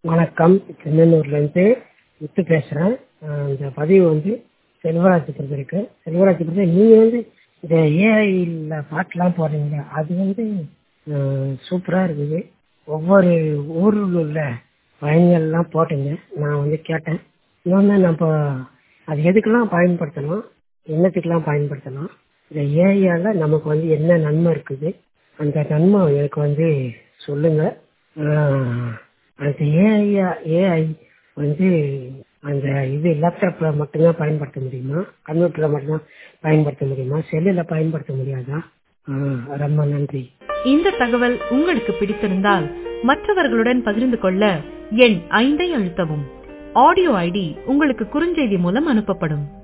வணக்கம் திருநெல்வேலியிலேருந்து முத்து பேசுகிறேன் இந்த பதிவு வந்து செல்வராஜ் பொறுத்தவரைக்கு செல்வராஜ் பொறுத்த நீங்கள் வந்து இந்த ஏஐயில் பாட்டெலாம் போடுறீங்க அது வந்து சூப்பராக இருக்குது ஒவ்வொரு ஊரில் உள்ள பயன்கள்லாம் போட்டீங்க நான் வந்து கேட்டேன் இன்னொன்று நம்ம அது எதுக்கெல்லாம் பயன்படுத்தலாம் என்னத்துக்கெல்லாம் பயன்படுத்தலாம் இந்த ஏஐயால் நமக்கு வந்து என்ன நன்மை இருக்குது அந்த நன்மை எனக்கு வந்து சொல்லுங்கள் அந்த ஏஐ ஏஐ வந்து அந்த இது லேப்டாப்பில் மட்டும்தான் பயன்படுத்த முடியுமா கம்ப்யூட்டரில் மட்டும்தான் பயன்படுத்த முடியுமா செல்லில் பயன்படுத்த முடியாதா ரொம்ப நன்றி இந்த தகவல் உங்களுக்கு பிடித்திருந்தால் மற்றவர்களுடன் பகிர்ந்து கொள்ள எண் ஐந்தை அழுத்தவும் ஆடியோ ஐடி உங்களுக்கு குறுஞ்செய்தி மூலம் அனுப்பப்படும்